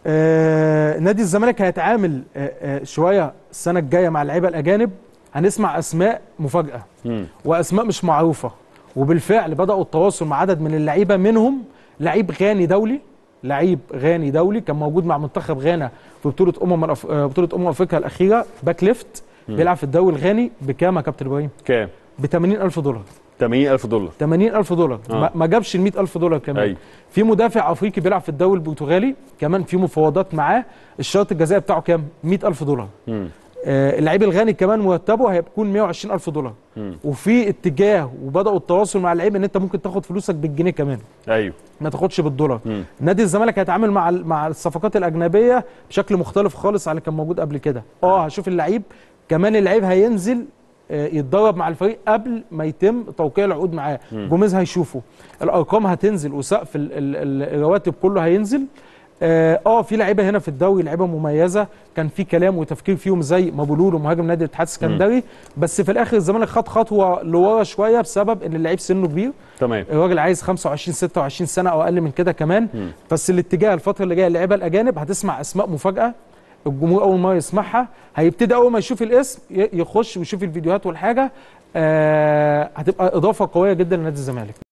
آه نادي الزمالك هيتعامل آه آه شويه السنه الجايه مع اللعيبه الاجانب هنسمع اسماء مفاجاه مم. واسماء مش معروفه وبالفعل بداوا التواصل مع عدد من اللعيبه منهم لعيب غاني دولي لعيب غاني دولي كان موجود مع منتخب غانا في بطوله امم الأف... آه، بطوله امم افريقيا الاخيره باك ليفت بيلعب في الدوري الغاني بكام يا كابتن ابراهيم؟ كام ب 80000 دولار 80000 دولار 80000 دولار آه. ما- ما جابش ال 100000 دولار كمان أيوة. في مدافع افريقي بيلعب في الدوري البرتغالي كمان في مفاوضات معاه الشرط الجزائي بتاعه كام 100000 دولار مم. آه اللعيب الغاني كمان مرتبه هيكون 120000 دولار مم. وفي اتجاه وبداوا التواصل مع اللعيب ان انت ممكن تاخد فلوسك بالجنيه كمان ايوه ما تاخدش بالدولار مم. نادي الزمالك هيتعامل مع ال- مع الصفقات الاجنبيه بشكل مختلف خالص عن اللي كان موجود قبل كده اه هشوف اللعيب كمان اللعيب هينزل آه، يتدرب مع الفريق قبل ما يتم توقيع العقود معاه جوميز هيشوفه الارقام هتنزل وسقف ال- ال- ال- الرواتب كله هينزل اه آه، في لعيبه هنا في الدوري لعيبه مميزه كان في كلام وتفكير فيهم زي مابولولو مهاجم نادي الاتحاد السكندري بس في الاخر الزمالك خد خطوه لورا شويه بسبب ان اللعيب سنه كبير تمام الراجل عايز 25 26 سنه او اقل من كده كمان بس الاتجاه الفتره اللي جايه اللعيبه الاجانب هتسمع اسماء مفاجاه الجمهور اول ما يسمعها هيبتدي اول ما يشوف الاسم ي- يخش ويشوف الفيديوهات والحاجه آه هتبقى اضافه قويه جدا لنادي الزمالك